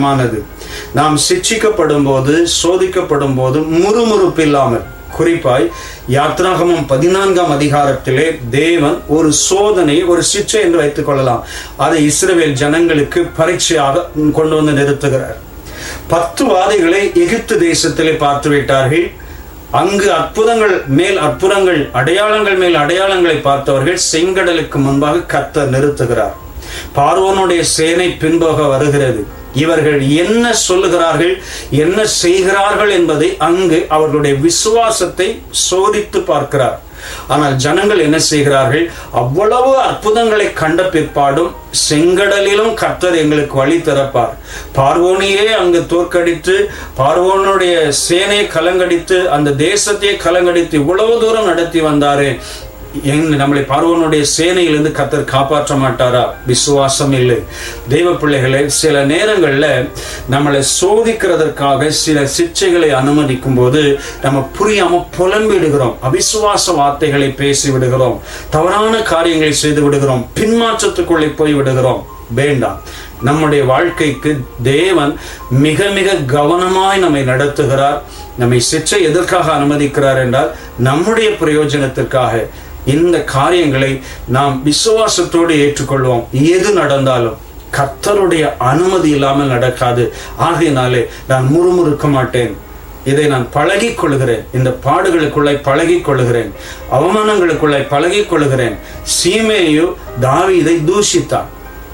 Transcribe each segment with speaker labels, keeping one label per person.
Speaker 1: மானது நாம் சிட்சிக்கப்படும் போது சோதிக்கப்படும் போது முறுமுறுப்பு இல்லாமல் குறிப்பாய் யாத்ராகமம் பதினான்காம் அதிகாரத்திலே தேவன் ஒரு சோதனை ஒரு சிற்றை என்று வைத்துக் கொள்ளலாம் அதை இஸ்ரவேல் ஜனங்களுக்கு பரீட்சையாக கொண்டு வந்து நிறுத்துகிறார் பத்து வாதைகளை எகிப்து தேசத்திலே பார்த்து விட்டார்கள் அங்கு அற்புதங்கள் மேல் அற்புதங்கள் அடையாளங்கள் மேல் அடையாளங்களை பார்த்தவர்கள் செங்கடலுக்கு முன்பாக கத்த நிறுத்துகிறார் பார்வோனுடைய சேனை பின்போக வருகிறது இவர்கள் என்ன சொல்லுகிறார்கள் என்ன செய்கிறார்கள் என்பதை அங்கு அவர்களுடைய விசுவாசத்தை சோதித்து பார்க்கிறார் ஆனால் ஜனங்கள் என்ன செய்கிறார்கள் அவ்வளவு அற்புதங்களை கண்ட பிற்பாடும் செங்கடலிலும் கர்த்தர் எங்களுக்கு வழி திறப்பார் பார்வோனியே அங்கு தோற்கடித்து பார்வோனுடைய சேனையை கலங்கடித்து அந்த தேசத்தையே கலங்கடித்து இவ்வளவு தூரம் நடத்தி வந்தாரே எங்க நம்மளை பார்வனுடைய சேனையிலிருந்து கத்தர் காப்பாற்ற மாட்டாரா விசுவாசம் இல்லை தெய்வ பிள்ளைகளை சில நேரங்கள்ல நம்மளை சோதிக்கிறதற்காக சில சிக்ஷைகளை அனுமதிக்கும் போது நம்ம புரியாம புலம்பிடுகிறோம் அவிசுவாச வார்த்தைகளை பேசி விடுகிறோம் தவறான காரியங்களை செய்து விடுகிறோம் பின்மாற்றத்துக்குள்ளே போய் விடுகிறோம் வேண்டாம் நம்முடைய வாழ்க்கைக்கு தேவன் மிக மிக கவனமாய் நம்மை நடத்துகிறார் நம்மை சிற்றை எதற்காக அனுமதிக்கிறார் என்றால் நம்முடைய பிரயோஜனத்திற்காக இந்த காரியங்களை நாம் விசுவாசத்தோடு ஏற்றுக்கொள்வோம் எது நடந்தாலும் கர்த்தருடைய அனுமதி இல்லாமல் நடக்காது ஆகையினாலே நான் முறுமுறுக்க மாட்டேன் இதை நான் பழகிக் கொள்கிறேன் இந்த பாடுகளுக்குள்ளே பழகிக் கொள்கிறேன் அவமானங்களுக்குள்ளே பழகிக் கொள்கிறேன் சீமேயு தாவீதை தூஷித்தான்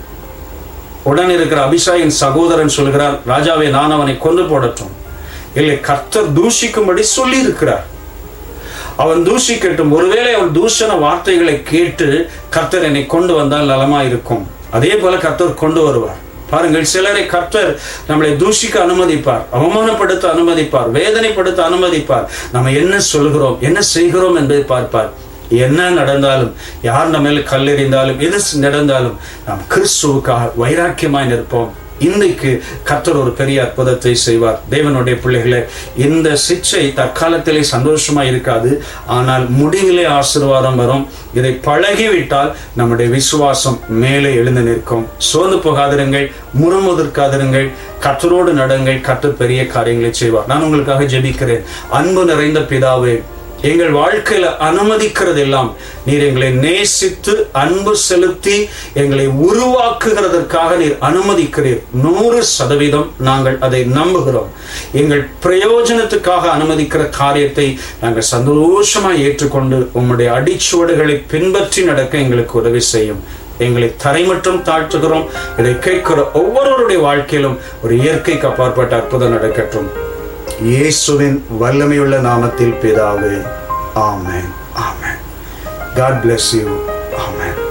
Speaker 1: உடன் இருக்கிற அபிஷாயின் சகோதரன் சொல்கிறார் ராஜாவே நான் அவனை கொண்டு போடட்டும் இல்லை கர்த்தர் தூஷிக்கும்படி சொல்லி இருக்கிறார் அவன் தூஷிக்கட்டும் ஒருவேளை அவன் தூஷண வார்த்தைகளை கேட்டு கர்த்தர் என்னை கொண்டு வந்தால் நலமா இருக்கும் அதே போல கர்த்தர் கொண்டு வருவார் பாருங்கள் சிலரை கர்த்தர் நம்மளை தூஷிக்க அனுமதிப்பார் அவமானப்படுத்த அனுமதிப்பார் வேதனைப்படுத்த அனுமதிப்பார் நம்ம என்ன சொல்கிறோம் என்ன செய்கிறோம் என்பதை பார்ப்பார் என்ன நடந்தாலும் யார் நம்ம மேல கல்லெறிந்தாலும் எது நடந்தாலும் நாம் கிறிஸ்துவுக்காக வைராக்கியமாய் நிற்போம் இன்றைக்கு கர்த்தர் ஒரு பெரிய அற்புதத்தை செய்வார் தேவனுடைய பிள்ளைகளே இந்த சிக்ஷை தற்காலத்திலே சந்தோஷமா இருக்காது ஆனால் முடிவிலே ஆசீர்வாதம் வரும் இதை பழகிவிட்டால் நம்முடைய விசுவாசம் மேலே எழுந்து நிற்கும் சோர்ந்து போகாதிருங்கள் முறமுதற்காதிருங்கள் கர்த்தரோடு நடங்கள் கர்த்தர் பெரிய காரியங்களை செய்வார் நான் உங்களுக்காக ஜெபிக்கிறேன் அன்பு நிறைந்த பிதாவே எங்கள் வாழ்க்கையில அனுமதிக்கிறதெல்லாம் நீர் எங்களை நேசித்து அன்பு செலுத்தி எங்களை உருவாக்குகிறதற்காக நீர் அனுமதிக்கிறீர் நூறு சதவீதம் நாங்கள் அதை நம்புகிறோம் எங்கள் பிரயோஜனத்துக்காக அனுமதிக்கிற காரியத்தை நாங்கள் சந்தோஷமாய் ஏற்றுக்கொண்டு உம்முடைய அடிச்சுவடுகளை பின்பற்றி நடக்க எங்களுக்கு உதவி செய்யும் எங்களை தரை மட்டும் தாழ்த்துகிறோம் இதை கேட்கிற ஒவ்வொருவருடைய வாழ்க்கையிலும் ஒரு இயற்கைக்கு அப்பாற்பட்ட அற்புதம் நடக்கட்டும் இயேசுவின் வல்லமையுள்ள நாமத்தில் பிதாவே ஆமென் ஆமென் காட் bless you ஆமென்